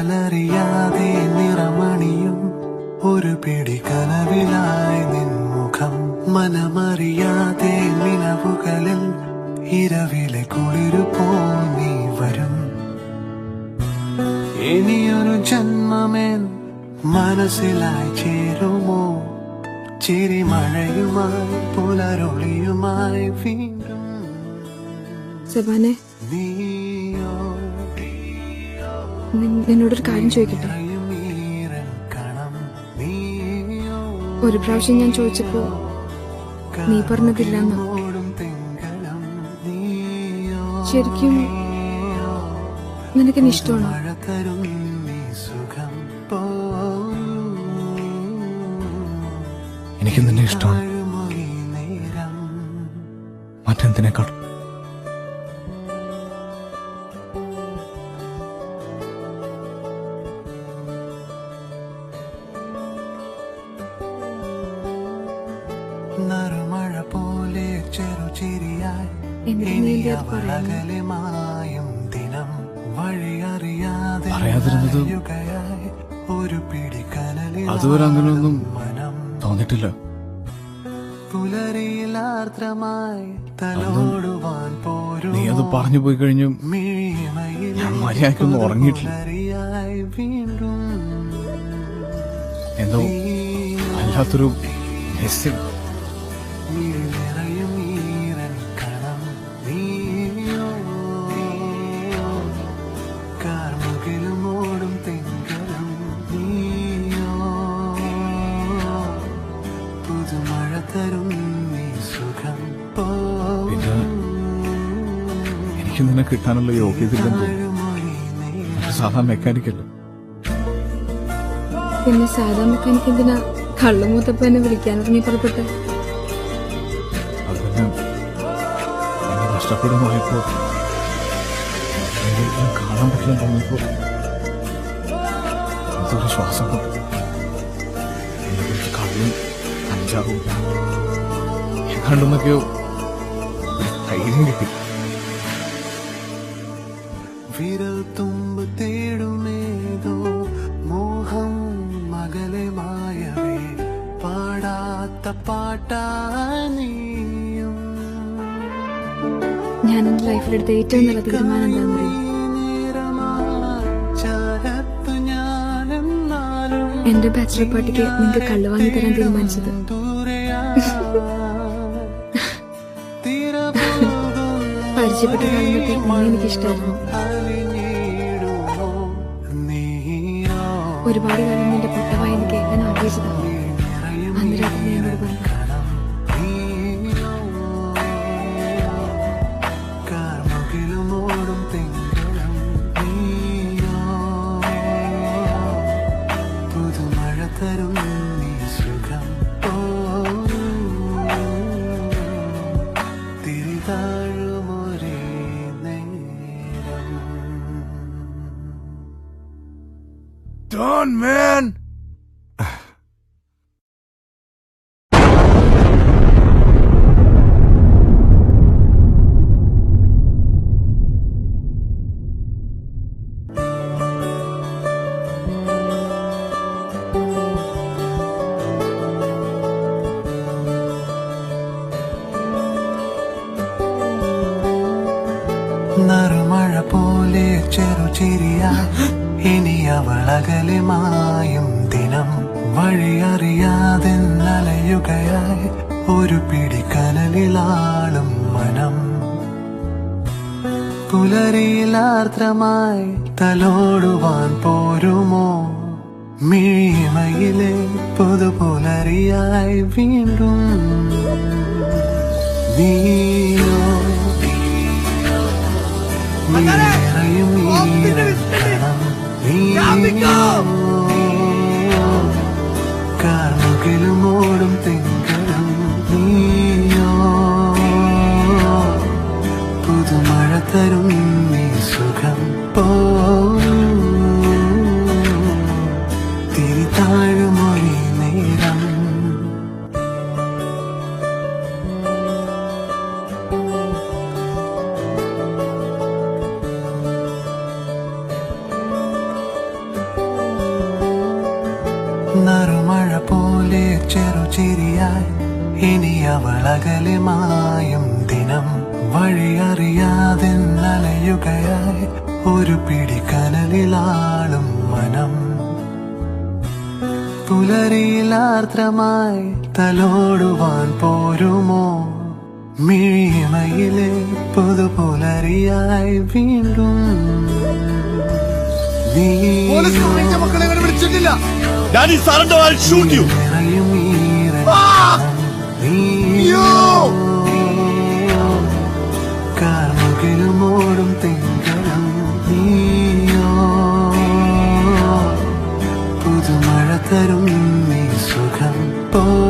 പകലറിയാതെ നിറമണിയും ഒരു പിടി കനവിലായി നിൻമുഖം മനമറിയാതെ നിലവുകളിൽ ഇരവിലെ കുളിരു പോ നീ വരും ഇനിയൊരു ജന്മമേൻ മനസ്സിലായി ചേരുമോ ചിരിമഴയുമായി പുലരൊളിയുമായി വീണ്ടും സെബാനെ നീയോ നിൻ- നിന്നോടൊരു കാര്യം ചോദിക്കട്ടെ ഈരൻ കണം നീയോ ഒരു പ്രാവശ്യം ഞാൻ ചോദിച്ചപ്പോ നീ പറഞ്ഞതില്ലെന്ന് ഓടും തിങ്കളും നീയോ ശരിക്കും നിനക്കെന്നെ ഇഷ്ടമാണോ മഴ തരും നീ സുഖം പോലും എനിക്ക് നിന്നെ ഇഷ്ടമാണ് താഴുമൊഴി നേരം മറ്റെന്തിനേക്കാൾ നറുമഴ പോലെ ചെറുചിരിയായി എന്നിട്ട് നീ എന്തേ അത് പറയുന്നു? അകലമായും ദിനം വഴിയറിയാതെ പറയാതിരുന്നത് അലയുകയായി ഒരു പിടി കനലിൽ അതുവരെ അങ്ങനെയൊന്നും മനം തോന്നിട്ടില്ല പുലരിയിലാർദ്രമായി തലോടുവാൻ പോരും നീ അത് പറഞ്ഞു പോയി കഴിഞ്ഞും മിഴിമയിൽ ഞാൻ മര്യാദയ്ക്കൊന്നും ഉറങ്ങിയിട്ടില്ല പുലരിയായി വീണ്ടും എന്തോ വല്ലാത്തൊരു മിസ്സിംഗ് മിഴി നിറയും ഈരൻ കണം നീയോ കാർമുകിലും ഓടും തിങ്കളും നീയോ പുതുമഴ തരും നീ സുഖം പിന്നെ എനിക്ക് നിന്നെ കിട്ടാനുള്ള യോഗ്യത ഇല്ലെന്ന് തോന്നുന്നു പോഴുമൊഴി നേരം ഒരു സാധാ മെക്കാനിക്കല്ല പിന്നെ സാധാ മെക്കാനിക്ക് എന്തിനാ കള്ളുമൂത്തപ്പനെ വിളിക്കാനിറങ്ങി പുറപ്പെട്ടെ അത് പിന്നെ എന്നെ നഷ്ടപ്പെടുമായപ്പോ എനിക്ക് ഞാൻ കാണാൻ പറ്റില്ല തോന്നിയപ്പോ എന്തൊരു ശ്വാസം കൊണ്ട് കള്ളും അഞ്ചാറും ഞാൻ കണ്ടെന്നൊക്കെയോ ഒരു ധൈര്യം കിട്ടി വിരൽ തുമ്പ് തേടുമേതോ മോഹം മകലെ മായവേ പാടാത്ത പാട്ടാ നീയും ഞാൻ എന്റെ ലൈഫിലെടുത്ത ഏറ്റവും നല്ല തീരുമാനം എന്താണെന്നറിയോ നേരമായി ചാരത്തു ഞാനെന്നാലും എന്റെ ബാച്ചിലർ പാർട്ടിക്ക് നിങ്ങൾക്ക് കള്ളു വാങ്ങി തരാൻ തീരുമാനിച്ചത് ദൂരെയാ തീരപോകും പരിചയപ്പെട്ട കാലം തൊട്ടേ നിന്നെ എനിക്കിഷ്ടമായിരുന്നു അലിഞ്ഞിടുമോ നീയോ ഒരുപാട് കാലം നിന്റെ പൊട്ടമായി എനിക്ക് കേൾക്കാൻ ആഗ്രഹിച്ചതാണ് അന്ന് രാത്രി നീ എന്നോട് പറഞ്ഞു കാർമുകിലുമോടും തിങ്കളും നീയോ പുതുമഴ തരും നീ സുഖം തിരിതാഴുമൊരേ നേരം Done, man! നറുമഴ പോലെ ചെറുചിരിയ ഇനി അവളകലെ മായും ദിനം വഴിയറിയാതെ നലയുകയായി ഒരു പിടി കനലിലാളും മനം പുലരിയിലാർദ്രമായി തലോടുവാൻ പോരുമോ മിഴിമയിലെ പുതുപുലരിയായി വീണ്ടും നീയോ നിറയും ഈരക്കണം നീയോ കാർമുകിലും ഓടും തിങ്കളും നീയോ പുതുമഴ തരും നീ സുഖം പോലും തിരിതാഴുമൊഴി നേരം നറുമഴ പോലെ ചെറുചിരിയായി ഇനി അവൾ അകലെ മായും ദിനം വഴിയറിയാതെ നനയുകയായി ഒരു പിടി കനലിലാളും മനം പുലരിയിലാർദ്രമായി തലോടുവാൻ പോരുമോ മിഴിമയിലെ പുതുപുലരിയായി വീണ്ടും നീ മക്കളെ വിളിച്ചിട്ടില്ല Daddy, surrender, I'll shoot you. നിറയും ഈറൻ അയ്യോ! കാർമുകിലും ഓടും തിങ്കളും നീയോ പുതുമഴ തരും നീ സുഖം പോ